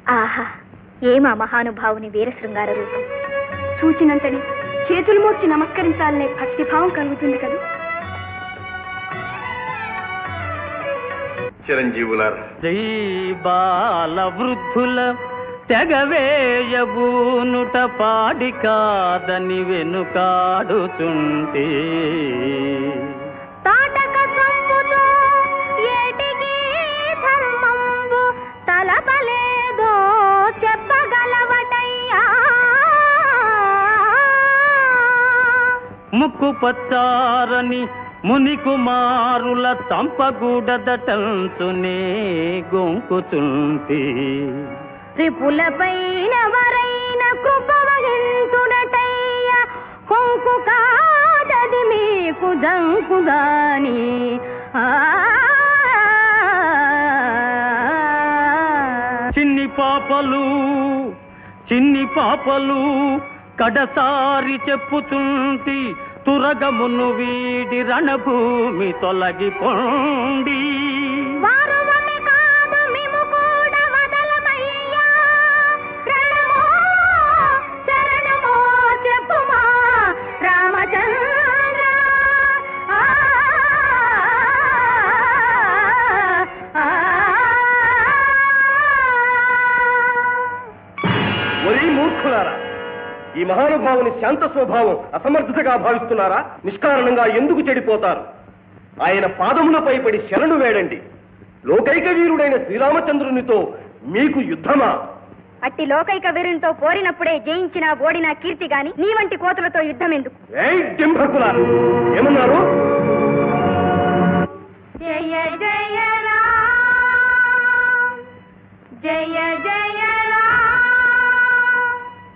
ఆహా ఏమా మహానుభావుని వీరశృంగార రూపం చూచినంతని చేతులు మోర్చి నమస్కరించాలనే భక్తిభావం కలుగుతుంది కదా చిరంజీవులారా జై బాల వృద్ధుల తెగవేయబూనుట పాడి కాదని వెనుకాడుచుంటే తాటక చంపుతూ ఏటికి ధర్మంబు తలపలేదో చెప్పగలవటయ్యా ముక్కు పచ్చారని ముని కుమారుల చంపగూడదటంచునే గొంకుచుంటే త్రిపులపైన వరైన కృప వహించుడటయ్య కొంకు కాదది మీకు జంకుగాని ఆ చిన్ని పాపలు చిన్ని పాపలు కడసారి చెప్పుచుంటి తురగమును వీడి రణభూమి తొలగిపోండి వారువమి కాదు మిము కూడా వదలమయ్యా రణమో శరణమో చెప్పుమా రామచంద్ర ఆ, ఆ, ఒరే మూర్ఖులారా ఈ మహానుభావుని శాంత స్వభావం అసమర్థతగా భావిస్తున్నారా నిష్కారణంగా ఎందుకు చెడిపోతారు ఆయన పాదములపై పడి శరణు వేడండి లోకైక వీరుడైన శ్రీరామచంద్రునితో మీకు యుద్ధమా అట్టి లోకైక వీరునితో పోరినప్పుడే జయించిన ఓడిన కీర్తి గాని నీ వంటి కోతులతో యుద్ధం ఎందుకు ఏయ్ డింభకులారా ఏమన్నారు జయ జయ రామ్ జయ జయ